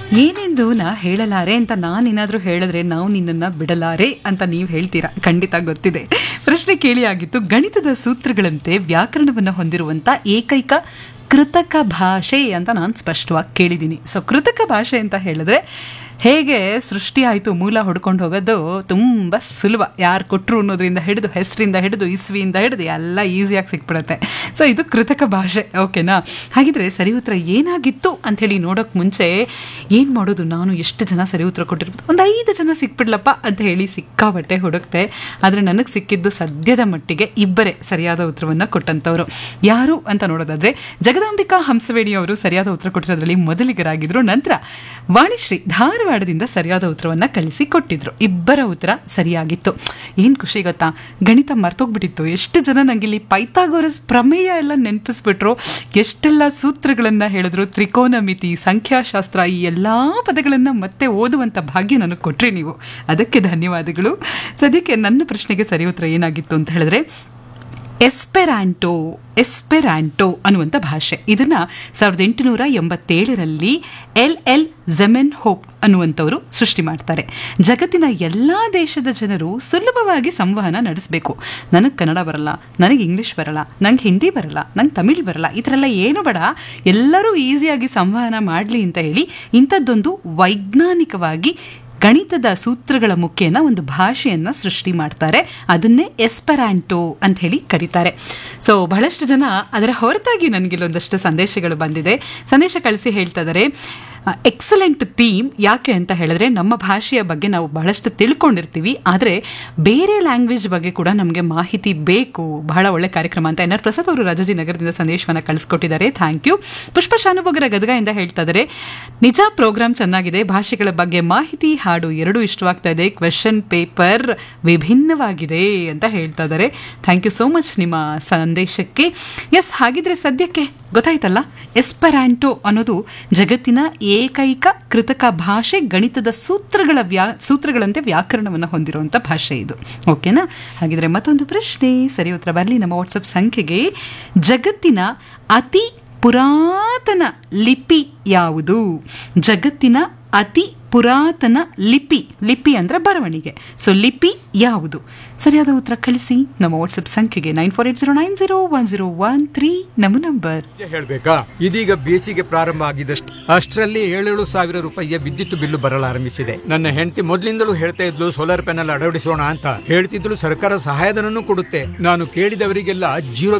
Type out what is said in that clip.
ಏನೆಂದು ನಾ ಹೇಳಲಾರೆ ಅಂತ ನಾನೇನಾದರೂ ಹೇಳಿದ್ರೆ ನಾವು ನಿನ್ನನ್ನು ಬಿಡಲಾರೆ ಅಂತ ನೀವು ಹೇಳ್ತೀರಾ ಖಂಡಿತ ಗೊತ್ತಿದೆ ಪ್ರಶ್ನೆ ಕೇಳಿ ಆಗಿತ್ತು ಗಣಿತದ ಸೂತ್ರಗಳಂತೆ ವ್ಯಾಕರಣವನ್ನು ಹೊಂದಿರುವಂಥ ಏಕೈಕ ಕೃತಕ ಭಾಷೆ ಅಂತ ನಾನು ಸ್ಪಷ್ಟವಾಗಿ ಕೇಳಿದ್ದೀನಿ ಸೊ ಕೃತಕ ಭಾಷೆ ಅಂತ ಹೇಳಿದ್ರೆ ಹೇಗೆ ಸೃಷ್ಟಿ ಆಯಿತು ಮೂಲ ಹೊಡ್ಕೊಂಡು ಹೋಗೋದು ತುಂಬ ಸುಲಭ ಯಾರು ಕೊಟ್ಟರು ಅನ್ನೋದ್ರಿಂದ ಹಿಡಿದು ಹೆಸರಿಂದ ಹಿಡಿದು ಇಸ್ವಿಯಿಂದ ಹಿಡಿದು ಎಲ್ಲ ಈಸಿಯಾಗಿ ಸಿಕ್ಬಿಡುತ್ತೆ ಸೊ ಇದು ಕೃತಕ ಭಾಷೆ ಓಕೆನಾ ಹಾಗಿದ್ರೆ ಸರಿ ಉತ್ತರ ಏನಾಗಿತ್ತು ಅಂಥೇಳಿ ನೋಡೋಕೆ ಮುಂಚೆ ಏನು ಮಾಡೋದು ನಾನು ಎಷ್ಟು ಜನ ಸರಿ ಉತ್ತರ ಕೊಟ್ಟಿರ್ಬೋದು ಒಂದು ಐದು ಜನ ಸಿಕ್ಬಿಡ್ಲಪ್ಪ ಅಂತ ಹೇಳಿ ಸಿಕ್ಕಾಬಟ್ಟೆ ಹುಡುಕ್ತೆ ಆದರೆ ನನಗೆ ಸಿಕ್ಕಿದ್ದು ಸದ್ಯದ ಮಟ್ಟಿಗೆ ಇಬ್ಬರೇ ಸರಿಯಾದ ಉತ್ತರವನ್ನು ಕೊಟ್ಟಂಥವ್ರು ಯಾರು ಅಂತ ನೋಡೋದಾದ್ರೆ ಜಗದಾಂಬಿಕಾ ಹಂಸವೇಣಿ ಅವರು ಸರಿಯಾದ ಉತ್ತರ ಕೊಟ್ಟಿರೋದ್ರಲ್ಲಿ ಮೊದಲಿಗರಾಗಿದ್ರು ನಂತರ ವಾಣಿಶ್ರೀ ಧಾರವಾಡದಿಂದ ಸರಿಯಾದ ಉತ್ತರವನ್ನು ಕಳಿಸಿ ಕೊಟ್ಟಿದ್ರು ಇಬ್ಬರ ಉತ್ತರ ಸರಿಯಾಗಿತ್ತು ಏನು ಖುಷಿ ಗೊತ್ತಾ ಗಣಿತ ಮರ್ತೋಗ್ಬಿಟ್ಟಿತ್ತು ಎಷ್ಟು ಜನ ನಂಗೆ ಇಲ್ಲಿ ಪೈಥಾಗೋರಸ್ ಪ್ರಮೇಯ ಎಲ್ಲ ನೆನಪಿಸ್ಬಿಟ್ರು ಎಷ್ಟೆಲ್ಲ ಸೂತ್ರಗಳನ್ನು ಹೇಳಿದ್ರು ತ್ರಿಕೋನಮಿತಿ ಸಂಖ್ಯಾಶಾಸ್ತ್ರ ಈ ಎಲ್ಲ ಪದಗಳನ್ನು ಮತ್ತೆ ಓದುವಂಥ ಭಾಗ್ಯ ನನಗೆ ಕೊಟ್ರಿ ನೀವು ಅದಕ್ಕೆ ಧನ್ಯವಾದಗಳು ಸದ್ಯಕ್ಕೆ ನನ್ನ ಪ್ರಶ್ನೆಗೆ ಸರಿ ಉತ್ತರ ಏನಾಗಿತ್ತು ಅಂತ ಹೇಳಿದ್ರೆ ಎಸ್ಪೆರಾಂಟೋ ಎಸ್ಪೆರಾಂಟೋ ಅನ್ನುವಂಥ ಭಾಷೆ ಇದನ್ನ ಸಾವಿರದ ಎಂಟುನೂರ ಎಂಬತ್ತೇಳರಲ್ಲಿ ಎಲ್ ಎಲ್ ಜೆಮೆನ್ ಹೋಪ್ ಅನ್ನುವಂಥವರು ಸೃಷ್ಟಿ ಮಾಡ್ತಾರೆ ಜಗತ್ತಿನ ಎಲ್ಲ ದೇಶದ ಜನರು ಸುಲಭವಾಗಿ ಸಂವಹನ ನಡೆಸಬೇಕು ನನಗೆ ಕನ್ನಡ ಬರಲ್ಲ ನನಗೆ ಇಂಗ್ಲೀಷ್ ಬರಲ್ಲ ನಂಗೆ ಹಿಂದಿ ಬರಲ್ಲ ನಂಗೆ ತಮಿಳ್ ಬರಲ್ಲ ಈ ಥರ ಎಲ್ಲ ಏನು ಬೇಡ ಎಲ್ಲರೂ ಈಸಿಯಾಗಿ ಸಂವಹನ ಮಾಡಲಿ ಅಂತ ಹೇಳಿ ಇಂಥದ್ದೊಂದು ವೈಜ್ಞಾನಿಕವಾಗಿ ಗಣಿತದ ಸೂತ್ರಗಳ ಮುಖೇನ ಒಂದು ಭಾಷೆಯನ್ನು ಸೃಷ್ಟಿ ಮಾಡ್ತಾರೆ ಅದನ್ನೇ ಎಸ್ಪೆರಾಂಟೋ ಅಂತ ಹೇಳಿ ಕರೀತಾರೆ ಸೊ ಬಹಳಷ್ಟು ಜನ ಅದರ ಹೊರತಾಗಿ ನನಗಿಲ್ಲೊಂದಷ್ಟು ಸಂದೇಶಗಳು ಬಂದಿದೆ ಸಂದೇಶ ಕಳಿಸಿ ಹೇಳ್ತಾ ಇದ್ದಾರೆ ಎಕ್ಸಲೆಂಟ್ ಥೀಮ್ ಯಾಕೆ ಅಂತ ಹೇಳಿದ್ರೆ ನಮ್ಮ ಭಾಷೆಯ ಬಗ್ಗೆ ನಾವು ಬಹಳಷ್ಟು ತಿಳ್ಕೊಂಡಿರ್ತೀವಿ ಆದರೆ ಬೇರೆ ಲ್ಯಾಂಗ್ವೇಜ್ ಬಗ್ಗೆ ಕೂಡ ನಮಗೆ ಮಾಹಿತಿ ಬೇಕು ಬಹಳ ಒಳ್ಳೆ ಕಾರ್ಯಕ್ರಮ ಅಂತ ಎನ್ ಆರ್ ಪ್ರಸಾದ್ ಅವರು ರಾಜಾಜಿನಗರದಿಂದ ಸಂದೇಶವನ್ನು ಕಳಿಸ್ಕೊಟ್ಟಿದ್ದಾರೆ ಥ್ಯಾಂಕ್ ಯು ಪುಷ್ಪ ಶಾನುಭೋಗರ ಗದಗದಿಂದ ಹೇಳ್ತಾ ಇದ್ದಾರೆ ನಿಜ ಪ್ರೋಗ್ರಾಮ್ ಚೆನ್ನಾಗಿದೆ ಭಾಷೆಗಳ ಬಗ್ಗೆ ಮಾಹಿತಿ ಹಾಡು ಎರಡೂ ಇಷ್ಟವಾಗ್ತಾ ಇದೆ ಕ್ವೆಶನ್ ಪೇಪರ್ ವಿಭಿನ್ನವಾಗಿದೆ ಅಂತ ಹೇಳ್ತಾ ಇದ್ದಾರೆ ಥ್ಯಾಂಕ್ ಯು ಸೋ ಮಚ್ ನಿಮ್ಮ ಸಂದೇಶಕ್ಕೆ ಎಸ್ ಹಾಗಿದ್ರೆ ಸದ್ಯಕ್ಕೆ ಗೊತ್ತಾಯ್ತಲ್ಲ ಎಸ್ಪರಾಂಟೋ ಅನ್ನೋದು ಜಗತ್ತಿನ ಏಕೈಕ ಕೃತಕ ಭಾಷೆ ಗಣಿತದ ಸೂತ್ರಗಳ ವ್ಯಾ ಸೂತ್ರಗಳಂತೆ ವ್ಯಾಕರಣವನ್ನು ಹೊಂದಿರುವಂಥ ಭಾಷೆ ಇದು ಓಕೆನಾ ಹಾಗಿದ್ರೆ ಮತ್ತೊಂದು ಪ್ರಶ್ನೆ ಸರಿ ಉತ್ತರ ಬರಲಿ ನಮ್ಮ ವಾಟ್ಸಪ್ ಸಂಖ್ಯೆಗೆ ಜಗತ್ತಿನ ಅತಿ ಪುರಾತನ ಲಿಪಿ ಯಾವುದು ಜಗತ್ತಿನ ಅತಿ ಪುರಾತನ ಲಿಪಿ ಲಿಪಿ ಅಂದರೆ ಬರವಣಿಗೆ ಸೊ ಲಿಪಿ ಯಾವುದು ಸರಿಯಾದ ಉತ್ತರ ಕಳಿಸಿ ನಮ್ಮ ವಾಟ್ಸಪ್ ಸಂಖ್ಯೆಗೆ nine four eight zero nine zero one zero one three ನಮ್ಮ ನಂಬರ್ ಹೇಳ್ಬೇಕಾ ಇದೀಗ ಬೇಸಿಗೆ ಪ್ರಾರಂಭ ಆಗಿದಷ್ಟು ಅಷ್ಟರಲ್ಲಿ ಏಳೇಳು ಸಾವಿರ ರೂಪಾಯಿಯ ವಿದ್ಯುತ್ ಬಿಲ್ಲು ಬರಲಾರಂಭಿಸಿದೆ ನನ್ನ ಹೆಂಡತಿ ಮೊದಲಿಂದಲೂ ಹೇಳ್ತಾ ಇದ್ಲು ಸೋಲಾರ್ ಪ್ಯಾನೆಲ್ ಅಳವಡಿಸೋಣ ಅಂತ ಹೇಳ್ತಿದ್ಲು ಸರ್ಕಾರ ಸಹಾಯಧನನೂ ಕೊಡುತ್ತೆ ನಾನು ಕೇಳಿದವರಿಗೆಲ್ಲ ಜೀರೋ